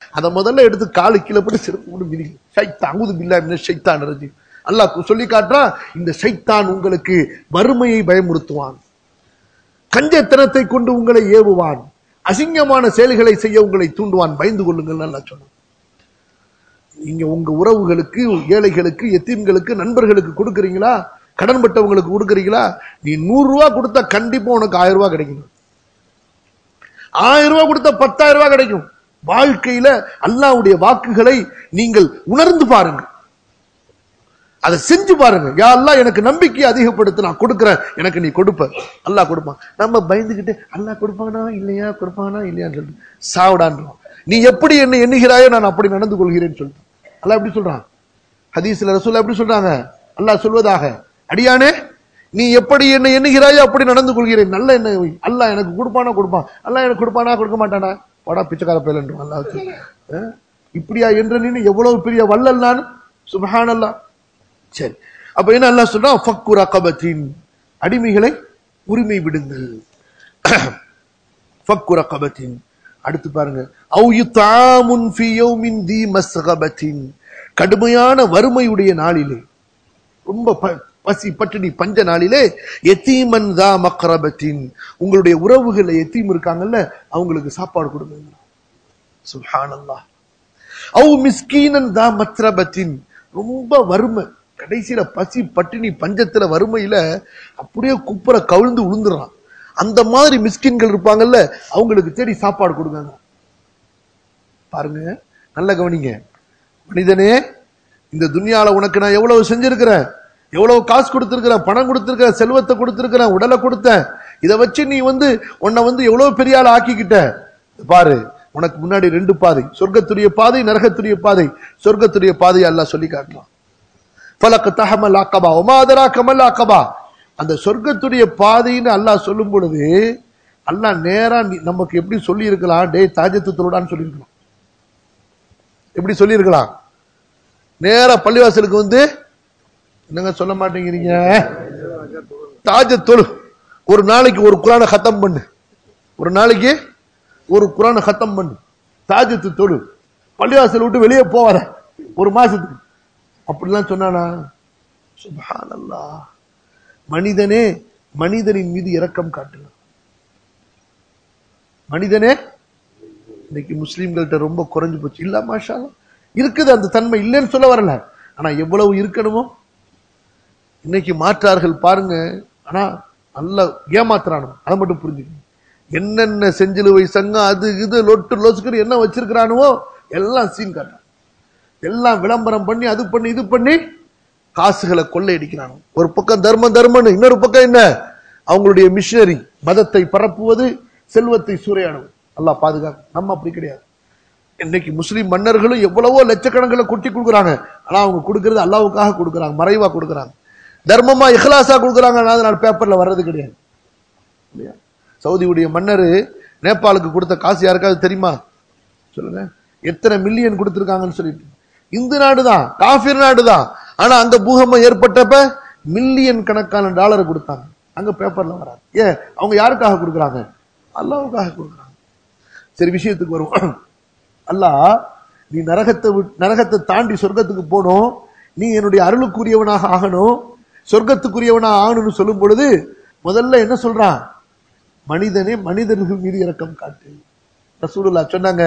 அதை முதல்ல எடுத்து காலு கீழே போட்டு செருப்பு போட்டு மிதி ஷைத்தான் அங்குது பில்லா மின ஷைத்தான் ரஜீம் அல்லாஹ் சொல்லி காட்டுறான் இந்த ஷைத்தான் உங்களுக்கு வறுமையை பயமுறுத்துவான் கஞ்சத்தனத்தை கொண்டு உங்களை ஏவுவான் அசிங்கமான செயல்களை செய்ய உங்களை தூண்டுவான் பயந்து கொள்ளுங்கள் நல்லா சொன்னான் நீங்க உங்க உறவுகளுக்கு ஏழைகளுக்கு எத்தீம்களுக்கு நண்பர்களுக்கு கொடுக்கறீங்களா கடன்பட்டவங்களுக்கு கொடுக்கறீங்களா நீ நூறு ரூபாய் கொடுத்தா கண்டிப்பா உனக்கு ஆயிரம் ரூபாய் கிடைக்கும் ஆயிரம் ரூபாய் கொடுத்தா பத்தாயிரம் ரூபாய் கிடைக்கும் வாழ்க்கையில அல்லாவுடைய வாக்குகளை நீங்கள் உணர்ந்து பாருங்க அதை செஞ்சு பாருங்க யா அல்லாஹ் எனக்கு நம்பிக்கை அதிகப்படுத்து நான் கொடுக்கிறேன் எனக்கு நீ கொடுப்ப அல்லாஹ் கொடுப்பான் நம்ம பயந்துகிட்டு அல்லாஹ் கொடுப்பானா இல்லையா கொடுப்பானா இல்லையான்னு சொல்லிட்டு சாவிடான்றோம் நீ எப்படி என்ன எண்ணுகிறாயோ நான் அப்படி நடந்து கொள்கிறேன்னு சொல்லிட்டு அல்லாஹ் எப்படி சொல்றான் ஹதீஸ்ல ரசூல் எப்படி சொல்றாங்க அல்லாஹ் சொல்வதாக அடியானே நீ எப்படி என்ன எண்ணுகிறாயோ அப்படி நடந்து கொள்கிறேன் நல்ல என்ன அல்லாஹ் எனக்கு கொடுப்பானா கொடுப்பான் அல்லாஹ் எனக்கு கொடுப்பானா கொடுக்க மாட்டானா வாடா பிச்சைக்கார பயிலன்றும் அல்லாஹ் வச்சு. அஹ்? இப்படியா என்ற நீ எவ்வளவு பெரிய வல்லல் நான் சுபஹானல்லாஹ் சரி அப்ப என்ன அல்லாஹ் சொல்றான் ஃபக்கு ரகபத்தின் அடிமைகளை உரிமை விடுங்கள் ஃபக்கு ரகபத்தின் அடுத்து பாருங்க அவு யுத்தாமுன் ஃபி யௌமின் தி மஸ்கபத்தின் கடுமையான வறுமையுடைய நாளிலே ரொம்ப ப- பசி பட்டினி பஞ்ச நாளிலே எத்தீமன் தா மக்ரபத்தின் உங்களுடைய உறவுகள் எத்தீம் இருக்காங்கல்ல அவங்களுக்கு சாப்பாடு கொடுங்க சுப்ஹானல்லாஹ் அவு மிஸ்கீனன் தா மத்ரபத்தின் ரொம்ப வறுமை கடைசியில பசி பட்டினி பஞ்சத்துல வறுமையில அப்படியே குப்புற கவிழ்ந்து விழுந்துடுறான் அந்த மாதிரி மிஸ்கின்கள் இருப்பாங்கல்ல அவங்களுக்கு தேடி சாப்பாடு கொடுங்க பாருங்க நல்ல கவனிங்க மனிதனே இந்த துனியால உனக்கு நான் எவ்வளவு செஞ்சிருக்கிறேன் எவ்வளவு காசு கொடுத்திருக்கிறேன் பணம் கொடுத்திருக்கிறேன் செல்வத்தை கொடுத்திருக்கிறேன் உடலை கொடுத்தேன் இதை வச்சு நீ வந்து உன்னை வந்து எவ்வளவு பெரிய ஆள் ஆக்கிக்கிட்ட பாரு உனக்கு முன்னாடி ரெண்டு பாதை சொர்க்கத்துடைய பாதை நரகத்துடைய பாதை சொர்க்கத்துடைய பாதை அல்லாஹ் சொல்லி காட்டலாம் ஃபலக் தஹமல் அக்கபா ஒமாதரா கமல் அக்கபா அந்த சொர்க்கத்துடைய பாதைன்னு அல்லாஹ் சொல்லும் பொழுது அல்லாஹ் நேரா நீ- நமக்கு எப்படி சொல்லி இருக்கலாம் டேய் தாஜத்து தொழுடான்னு சொல்லியிருக்கலாம் எப்படி சொல்லியிருக்கலாம் நேரா பள்ளிவாசலுக்கு வந்து என்னங்க சொல்ல மாட்டேங்கிறீங்க தாஜ தொழு ஒரு நாளைக்கு ஒரு குரானை கத்தம் பண்ணு ஒரு நாளைக்கு ஒரு குரானை கத்தம் பண்ணு தாஜத்து தொழு பள்ளிவாசல் விட்டு வெளியே போவாத ஒரு மாசத்துக்கு அப்படிலாம் சொன்னானா சுப்ஹானல்லாஹ் மனிதனே மனிதனின் மீது இரக்கம் காட்டுங்க மனிதனே இன்னைக்கு முஸ்லீம்கள்ட்ட ரொம்ப குறைஞ்சு போச்சு இல்ல மாஷா அல்லாஹ். இருக்குது அந்த தன்மை இல்லைன்னு சொல்ல வரல ஆனா எவ்வளவு இருக்கணுமோ இன்னைக்கு மாற்றார்கள் பாருங்க ஆனா நல்ல ஏமாத்துறானு அதை மட்டும் புரிஞ்சுக்கணும் என்னென்ன செஞ்சிலுவை சங்கம் அது இது லொட்டு லொசுக்கு என்ன வச்சிருக்கிறானுவோ எல்லாம் சீன் காட்டுறான் எல்லாம் விளம்பரம் பண்ணி அது பண்ணி இது பண்ணி காசுகளை கொள்ளையடிக்கிறாங்க ஒரு பக்கம் தர்மம் தர்மம்னு இன்னொரு பக்கம் என்ன அவங்களுடைய மிஷனரி மதத்தை பரப்புவது செல்வத்தை சூறையாடுவது அல்லாஹ் பாதுகாக்கும் நம்ம அப்படி கிடையாது இன்னைக்கு முஸ்லிம் மன்னர்களும் எவ்வளவோ லட்சக்கணக்கில் கொட்டி கொடுக்குறாங்க ஆனா அவங்க கொடுக்கறது அல்லாவுக்காக கொடுக்குறாங்க மறைவா கொடுக்குறாங்க தர்மமா இஹ்லாஸா கொடுக்குறாங்க ஆனா அதனால பேப்பர்ல வர்றது கிடையாது இல்லையா சவுதியுடைய மன்னர் நேபாளுக்கு கொடுத்த காசு யாருக்காவது தெரியுமா சொல்லுங்க எத்தனை மில்லியன் கொடுத்திருக்காங்கன்னு சொல்லிட்டு இந்து நாடு தான் காஃபிர் நாடு தான் ஆனா அங்க பூகம்பம் ஏற்பட்டப்ப மில்லியன் கணக்கான டாலர் கொடுத்தாங்க அங்க பேப்பர்ல வராது ஏன் அவங்க யாருக்காக கொடுக்குறாங்க அல்லாவுக்காக கொடுக்குறாங்க சரி விஷயத்துக்கு வருவோம் அல்லாஹ் நீ நரகத்தை விட்- நரகத்தை தாண்டி சொர்க்கத்துக்கு போகணும் நீ என்னுடைய அருளுக்குரியவனாக ஆகணும் சொர்க்கத்துக்குரியவனாக ஆகணும்னு சொல்லும் பொழுது முதல்ல என்ன சொல்றான் மனிதனே மனிதர்கள் மீது இரக்கம் காட்டு ரசூலுல்லா சொன்னாங்க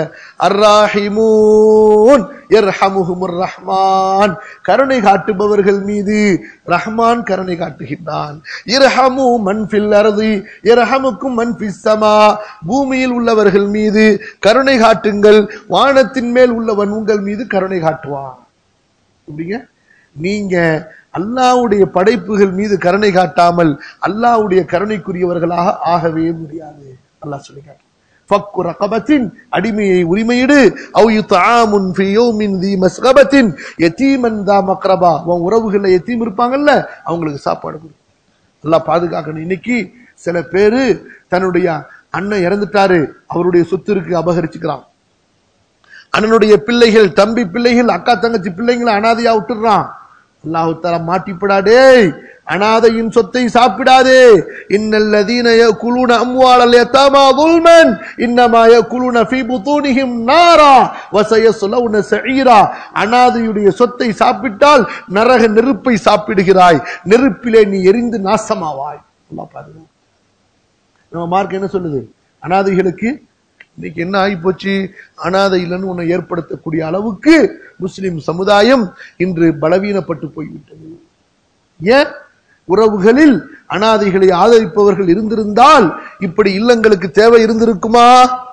அர்ராஹிமூன் யர்ஹமுஹுமுர் ரஹ்மான் கருணை காட்டுபவர்கள் மீது ரஹ்மான் கருணை காட்டுகின்றான் இரஹமு மன் ஃபில் அர்தி இரஹமுக்கும் மன் ஃபிஸ் ஸமா பூமியில் உள்ளவர்கள் மீது கருணை காட்டுங்கள் வானத்தின் மேல் உள்ளவன் உங்கள் மீது கருணை காட்டுவான் எப்படிங்க நீங்க அல்லாஹ்வுடைய படைப்புகள் மீது கருணை காட்டாமல் அல்லாஹ்வுடைய கருணைக்குரியவர்களாக ஆகவே முடியாது அல்லாஹ் சொல்லி காட்டுறான். ஃபக்கு ரகபத்தின் அடிமையை உரிமையிடு அவ் யுத்ஆமுன் ஃபீ யௌமின் தி மஸ்கபத்தின் யதீமன் தா மக்ரபா உன் உறவுகள்ல யதீம் இருப்பாங்கல்ல அவங்களுக்கு சாப்பாடு கொடு அல்லாஹ் பாதுகாக்கணும் இன்னைக்கு சில பேரு தன்னுடைய அண்ணன் இறந்துட்டாரு அவருடைய சொத்து இருக்கு அபகரிச்சுக்கிறான் அண்ணனுடைய பிள்ளைகள் தம்பி பிள்ளைகள் அக்கா தங்கச்சி பிள்ளைங்களை அனாதையா விட்டுடுறான் அல்லாஹு தஆலா மாட்டிப்படாதே அனாதையின் சொத்தை சாப்பிடாதே இன்னல்லதீன யகுலூன அம்வாலல் யதாமா ظுல்மன் இன்னமா யகுலூன ஃபீ புதூனிஹிம் நாரா வஸயஸ்லவுன சஈரா அனாதையுடைய சொத்தை சாப்பிட்டால் நரக நெருப்பை சாப்பிடுகிறாய் நெருப்பிலே நீ எரிந்து நாசமாவாய் அல்லாஹ் பாருங்க நம்ம மார்க் என்ன சொல்லுது அனாதைகளுக்கு இன்னைக்கு என்ன ஆகி போச்சு அனாதை இல்லைன்னு உன்னை ஏற்படுத்தக்கூடிய அளவுக்கு முஸ்லிம் சமுதாயம் இன்று பலவீனப்பட்டு போய்விட்டது ஏன் உறவுகளில் அனாதைகளை ஆதரிப்பவர்கள் இருந்திருந்தால் இப்படி இல்லங்களுக்கு தேவை இருந்திருக்குமா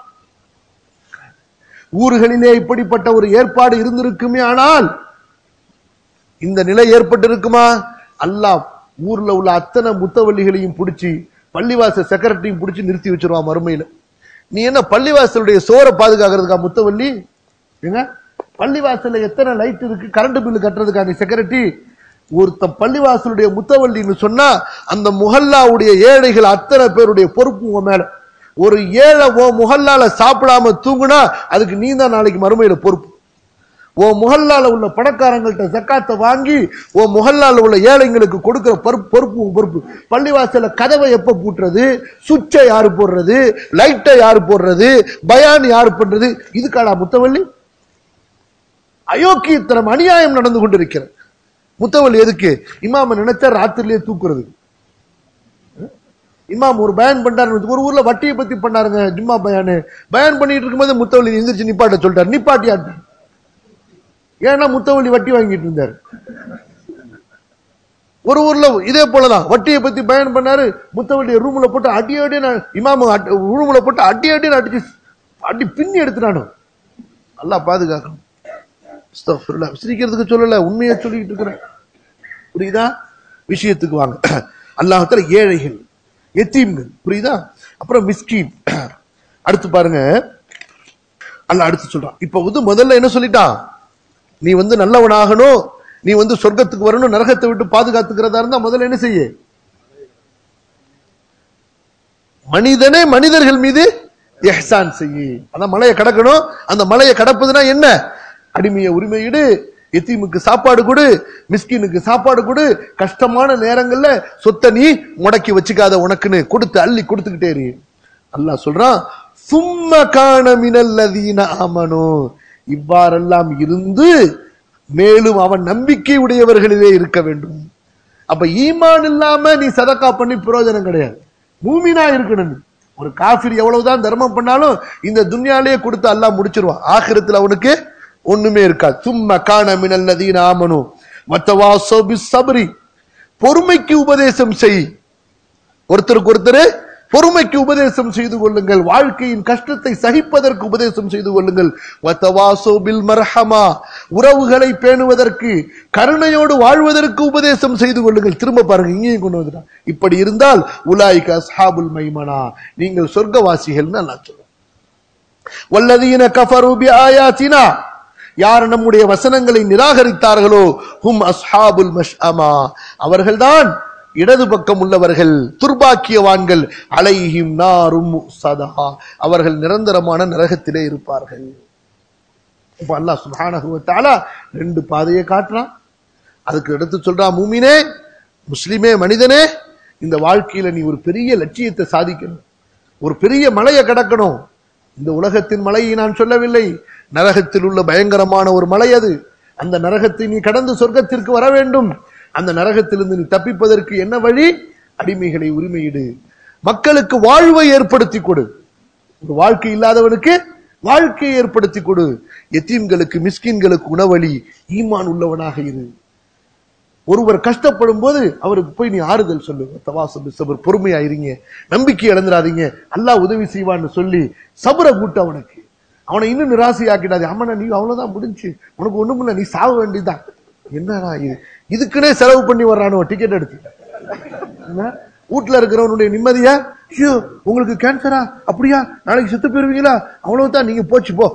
ஊர்களிலே இப்படிப்பட்ட ஒரு ஏற்பாடு இருந்திருக்குமே ஆனால் இந்த நிலை ஏற்பட்டிருக்குமா அல்லாஹ் ஊர்ல உள்ள அத்தனை முத்தவள்ளிகளையும் பிடிச்சி பள்ளிவாசல் செக்ரட்டரியும் பிடிச்சி நிறுத்தி வச்சிருவான் மறுமையில நீ என்ன பள்ளிவாசலுடைய சோரை பாதுகாக்கிறதுக்கா முத்தவள்ளி ஏங்க பள்ளிவாசல்ல எத்தனை லைட் இருக்கு கரண்ட் பில்லு கட்டுறதுக்கா நீ செக்ரட்டரி ஒருத்தன் பள்ளிவாசலுடைய முத்தவள்ளின்னு சொன்னா அந்த முஹல்லாவுடைய ஏழைகள் அத்தனை பேருடைய பொறுப்பு உன் மேல ஒரு ஏழை உன் முஹல்லால சாப்பிடாம தூங்குனா அதுக்கு நீ தான் நாளைக்கு மறுமையில பொறுப்பு உன் முஹல்லால உள்ள பணக்காரங்கள்ட்ட ஜக்காத்தை வாங்கி உன் முஹல்லால உள்ள ஏழைங்களுக்கு கொடுக்கிற பொறுப்பு பொறுப்பு உன் பொறுப்பு பள்ளிவாசல்ல கதவை எப்ப பூட்டுறது சுவிட்சை யாரு போடுறது லைட்டை யாரு போடுறது பயான் யாரு பண்றது இதுக்காடா முத்தவள்ளி அயோக்கியத்தனம் அநியாயம் நடந்து கொண்டிருக்கிறது முத்தவள்ளி எதுக்கு இமாம நினைச்சா ராத்திரிலேயே தூக்குறது இமாம் ஒரு பயான் பண்றாரு ஒரு ஊர்ல வட்டியை பத்தி பண்ணாருங்க ஜும்மா பயானு பயான் பண்ணிட்டு இருக்கும்போது முத்தவள்ளி எந்திரிச்சு நிப்பாட்ட சொல்லிட்டாரு நிப்பாட்டியாட்டு ஏன்னா முத்தவள்ளி வட்டி வாங்கிட்டு இருந்தாரு ஒரு ஊர்ல இதே போலதான் வட்டியை பத்தி பயன் பண்ணாரு முத்தவள்ளிய ரூம்ல போட்டு அடி அடி இமாம ரூம்ல போட்டு அடி அடி அடிச்சு அடி பின்னி எடுத்துட்டானு நல்லா பாதுகாக்கணும் அஸ்தக்ஃபிருல்லாஹ். சிரிக்கிறதுக்கு சொல்லல உண்மையை சொல்லிட்டு இருக்கிறேன் புரியுதா விஷயத்துக்கு வாங்க அல்லாஹத்துல ஏழைகள் எத்தீம்கள் புரியுதா அப்புறம் மிஸ்கீன் அடுத்து பாருங்க அல்லாஹ் அடுத்து சொல்றான் இப்ப வந்து முதல்ல என்ன சொல்லிட்டான் நீ வந்து நல்லவனாகணும் நீ வந்து சொர்க்கத்துக்கு வரணும் நரகத்தை விட்டு பாதுகாத்துக்கிறதா இருந்தா முதல்ல என்ன செய்ய மனிதனே மனிதர்கள் மீது எஹ்சான் செய்யு அதான் மலையை கடக்கணும் அந்த மலையை கடப்பதுனா என்ன அடிமைய உரிமையிடு எத்தீமுக்கு சாப்பாடு கொடு மிஸ்கினுக்கு சாப்பாடு கொடு கஷ்டமான நேரங்கள்ல சொத்தை நீ முடக்கி வச்சுக்காத உனக்குன்னு கொடுத்து அள்ளி கொடுத்துக்கிட்டே இரு அல்லாஹ் சொல்றான் சும்ம காண மினல்லதீன ஆமனோ இவ்வாறெல்லாம் இருந்து மேலும் அவன் நம்பிக்கை உடையவர்களிலே இருக்க வேண்டும் அப்ப ஈமான் இல்லாம நீ சதக்கா பண்ணி பிரயோஜனம் கிடையாது மூமினா இருக்கணும் நீ. ஒரு காஃபிர் எவ்வளவுதான் தர்மம் பண்ணாலும் இந்த துன்யாலேயே கொடுத்து அல்லாஹ் முடிச்சிருவான் ஆகிரத்துல அவனுக்கு ஒண்ணுமே இருக்காது சும்ம காண மினல்லதீன ஆமனு வத்தவாசோ பிஸ்ஸப்ரி பொறுமைக்கு உபதேசம் செய் ஒருத்தருக்கு ஒருத்தர் பொறுமைக்கு உபதேசம் செய்து கொள்ளுங்கள் வாழ்க்கையின் கஷ்டத்தை சகிப்பதற்கு உபதேசம் செய்து கொள்ளுங்கள் வத்தவாசோ பில் மர்ஹமா உறவுகளை பேணுவதற்கு கருணையோடு வாழ்வதற்கு உபதேசம் செய்து கொள்ளுங்கள் திரும்ப பாருங்க இங்கேயும் கொண்டு வந்துட்டான் இப்படி இருந்தால் உலாய்க அஸ்ஹாபுல் மைமனா நீங்கள் சொர்க்கவாசிகள்னு அல்லாஹ் சொல்றான் வல்லதீன கஃபரு பி ஆயாத்தினா யார் நம்முடைய வசனங்களை நிராகரித்தார்களோ ஹும் அஸ்ஹாபுல் மஷ்அமா அவர்கள்தான் இடது பக்கம் உள்ளவர்கள் துர்பாக்கியவான்கள் அலைஹிம் நாரும் சதா அவர்கள் நிரந்தரமான நரகத்திலே இருப்பார்கள் இப்ப அல்லாஹ் சுப்ஹானஹு வ தஆலா ரெண்டு பாதையை காட்டுறான் அதுக்கு எடுத்து சொல்றான் மூமினே முஸ்லிமே மனிதனே இந்த வாழ்க்கையில நீ ஒரு பெரிய லட்சியத்தை சாதிக்கணும் ஒரு பெரிய மலையை கடக்கணும் இந்த உலகத்தின் மலையை நான் சொல்லவில்லை நரகத்தில் உள்ள பயங்கரமான ஒரு மலை அது அந்த நரகத்தை நீ கடந்து சொர்க்கத்திற்கு வர வேண்டும் அந்த நரகத்திலிருந்து நீ தப்பிப்பதற்கு என்ன வழி அடிமைகளை உரிமையிடு மக்களுக்கு வாழ்வை ஏற்படுத்தி கொடு ஒரு வாழ்க்கை இல்லாதவனுக்கு வாழ்க்கையை ஏற்படுத்தி கொடு எத்தீம்களுக்கு மிஸ்கின்களுக்கு உணவளி ஈமான் உள்ளவனாக இரு ஒருவர் கஷ்டப்படும் போது அவருக்கு போய் நீ ஆறுதல் சொல்லு தவாசம் சபர் பொறுமையா இருங்க நம்பிக்கை இழந்துடாதீங்க அல்லாஹ் உதவி செய்வான்னு சொல்லி சபரை கூட்டு அவனுக்கு அவனை இன்னும் நிராசையாக்கிடாது அம்மனா நீ அவ்வளவுதான் முடிஞ்சு உனக்கு ஒண்ணும் இல்ல நீ சாக வேண்டியதுதான் என்னடா இது இதுக்குன்னே செலவு பண்ணி வர்றானோ டிக்கெட் எடுத்து என்ன? வீட்டுல இருக்கிறவனுடைய நிம்மதியா ஐயோ உங்களுக்கு கேன்சரா அப்படியா நாளைக்கு செத்து போயிருவீங்களா அவ்வளவுதான் நீங்க போச்சு போ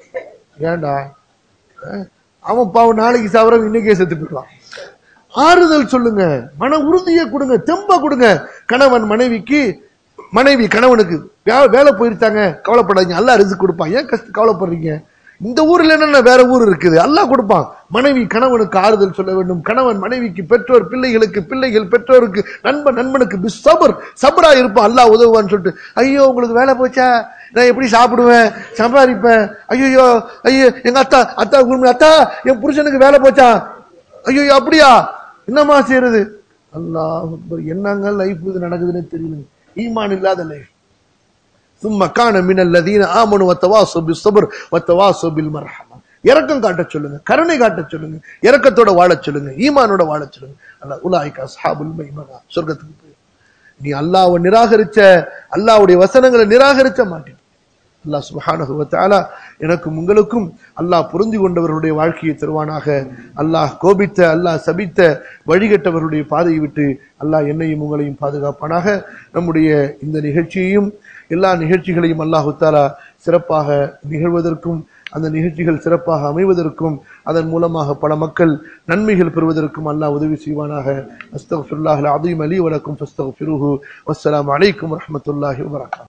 ஏன்டா அஹ், அவன் பாவம் நாளைக்கு சாவரம் இன்னைக்கே செத்து போயிடுவான் ஆறுதல் சொல்லுங்க மன உறுதியை கொடுங்க தெம்ப கொடுங்க கணவன் மனைவிக்கு மனைவி கணவனுக்கு வே- வேலை போயிருச்சாங்க கவலைப்படாதீங்க அல்லா ரிஸ்க் கொடுப்பான் ஏன் கஷ்ட கவலைப்படுறீங்க இந்த ஊர்ல என்னென்ன வேற ஊர் இருக்குது அல்லாஹ் கொடுப்பான் மனைவி கணவனுக்கு ஆறுதல் சொல்ல வேண்டும் கணவன் மனைவிக்கு பெற்றோர் பிள்ளைகளுக்கு பிள்ளைகள் பெற்றோருக்கு நண்பன் நண்பனுக்கு சபர் சபரா இருப்பான் அல்லாஹ் உதவுவான்னு சொல்லிட்டு ஐயோ உங்களுக்கு வேலை போச்சா நான் எப்படி சாப்பிடுவேன் சம்பாதிப்பேன் ஐயோ ஐயோ எங்க அத்தா அத்தா குடும்ப அத்தா என் புருஷனுக்கு வேலை போச்சா ஐயோ அப்படியா என்னம்மா செய்யறது அல்லாஹ் அக்பர். என்னங்க லைஃப் இது நடக்குதுன்னு தெரியல ஈமான் இல்லாத லைஃப் ثم كان من الذين آمنوا وتواصوا بالصبر وتواصوا بالمرحمة இரக்கம் காட்ட சொல்லுங்க கருணை காட்ட சொல்லுங்க இரக்கத்தோட வாழச் சொல்லுங்க ஈமானோட வாழச் சொல்லுங்க அல்லாஹ் உலாய்கா அஸ்ஹாபுல் மைமனா சொர்க்கத்துக்கு போய் நீ அல்லாஹ்வை நிராகரிச்ச அல்லாஹ்வுடைய வசனங்களை நிராகரிச்ச மாட்டேன் அல்லாஹ் சுப்ஹானஹு வ தஆலா எனக்கும் உங்களுக்கும் அல்லாஹ் புரிந்து கொண்டவர்களுடைய வாழ்க்கையை தருவானாக அல்லாஹ் கோபித்த அல்லாஹ் சபித்த வழிகட்டவர்களுடைய பாதையை விட்டு அல்லாஹ் என்னையும் உங்களையும் பாதுகாப்பானாக நம்முடைய இந்த நிகழ்ச்சியையும் எல்லா நிகழ்ச்சிகளையும் அல்லாஹு தாலா சிறப்பாக நிகழ்வதற்கும் அந்த நிகழ்ச்சிகள் சிறப்பாக அமைவதற்கும் அதன் மூலமாக பல மக்கள் நன்மைகள் பெறுவதற்கும் அல்லாஹ் உதவி செய்வானாக அஸ்தக்ஃபிருல்லாஹ் அலீம் அலி வலக்கும் ஃபஸ்தக்ஃபிருஹு வஸ்ஸலாமு அலைக்கும் வரஹ்மத்துல்லாஹி வபரகாத்துஹு